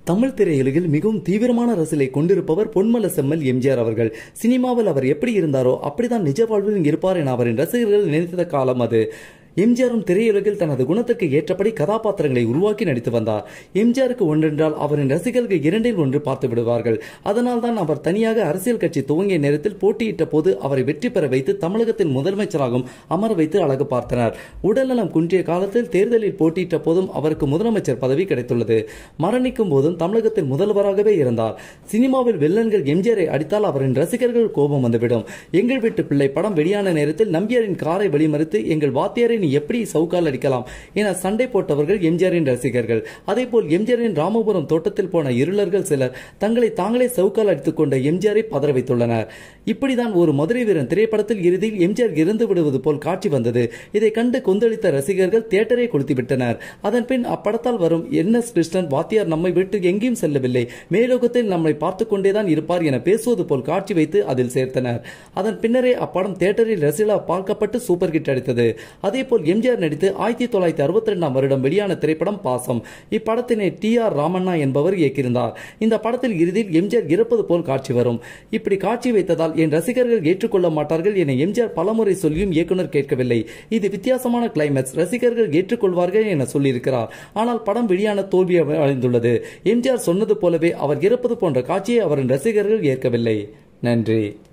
தமிழ் திரையுலகில் மிகவும் தீவிரமான ரசிலை கொண்டிருப்பவர் பொன்மல செம்மல் எம்ஜிஆர் அவர்கள் சினிமாவில் அவர் எப்படி இருந்தாரோ அப்படிதான் நிஜ வாழ்வில் இருப்பார் என அவரின் ரசிகர்கள் நினைத்த காலம் அது எம்ஜிஆரும் திரையுலகில் தனது குணத்திற்கு ஏற்றபடி கதாபாத்திரங்களை உருவாக்கி நடித்து வந்தார் எம்ஜிஆருக்கு ஒன்றென்றால் அவரின் ரசிகர்கள் இரண்டில் ஒன்று பார்த்து விடுவார்கள் அதனால் தான் அவர் தனியாக அரசியல் கட்சி துவங்கிய நேரத்தில் போட்டியிட்ட போது அவரை வெற்றி பெற வைத்து தமிழகத்தின் முதலமைச்சராகவும் அமர வைத்து அழகு பார்த்தனர் உடல்நலம் குன்றிய காலத்தில் தேர்தலில் போட்டியிட்ட போதும் அவருக்கு முதலமைச்சர் பதவி கிடைத்துள்ளது மரணிக்கும் போதும் தமிழகத்தின் முதல்வராகவே இருந்தார் சினிமாவில் வில்லன்கள் எம்ஜிஆரை அடித்தால் அவரின் ரசிகர்கள் கோபம் வந்துவிடும் எங்கள் வீட்டு பிள்ளை படம் வெளியான நேரத்தில் நம்பியாரின் காரை வழிமறித்து எங்கள் வாத்தியாரை நீ எப்படி சவுக்கால் அடிக்கலாம் என சண்டை போட்டவர்கள் எம்ஜிஆரின் ரசிகர்கள் அதேபோல் எம்ஜிஆரின் ராமபுரம் தோட்டத்தில் போன இருளர்கள் சிலர் தங்களை தாங்களே சவுக்கால் அடித்துக் கொண்ட எம்ஜிஆரை பதற வைத்துள்ளனர் இப்படிதான் ஒரு மதுரை வீரன் திரைப்படத்தில் இறுதியில் எம்ஜிஆர் இறந்து விடுவது போல் காட்சி வந்தது இதை கண்டு கொந்தளித்த ரசிகர்கள் தியேட்டரை கொளுத்தி விட்டனர் அதன் பின் அப்படத்தால் வரும் என் எஸ் கிருஷ்ணன் வாத்தியார் நம்மை விட்டு எங்கேயும் செல்லவில்லை மேலோகத்தில் நம்மை பார்த்து கொண்டேதான் இருப்பார் என பேசுவது போல் காட்சி வைத்து அதில் சேர்த்தனர் அதன் பின்னரே அப்படம் தியேட்டரில் ரசிலா பார்க்கப்பட்டு சூப்பர் ஹிட் அடித்தது அதே போல் எம்ஜிஆர் நடித்து ஆயிரத்தி தொள்ளாயிரத்தி அறுபத்தி ரெண்டாம் வருடம் வெளியான திரைப்படம் பாசம் இப்படத்தினை டி ஆர் ராமண்ணா என்பவர் இயக்கியிருந்தார் இந்த படத்தில் இறுதியில் எம்ஜிஆர் இறப்பது போல் காட்சி வரும் இப்படி காட்சி வைத்ததால் என் ரசிகர்கள் ஏற்றுக்கொள்ள மாட்டார்கள் என எம்ஜிஆர் பலமுறை சொல்லியும் இயக்குனர் கேட்கவில்லை இது வித்தியாசமான கிளைமேக்ஸ் ரசிகர்கள் ஏற்றுக்கொள்வார்கள் என சொல்லியிருக்கிறார் ஆனால் படம் வெளியான தோல்வி அடைந்துள்ளது எம்ஜிஆர் சொன்னது போலவே அவர் இறப்பது போன்ற காட்சியை அவரின் ரசிகர்கள் ஏற்கவில்லை நன்றி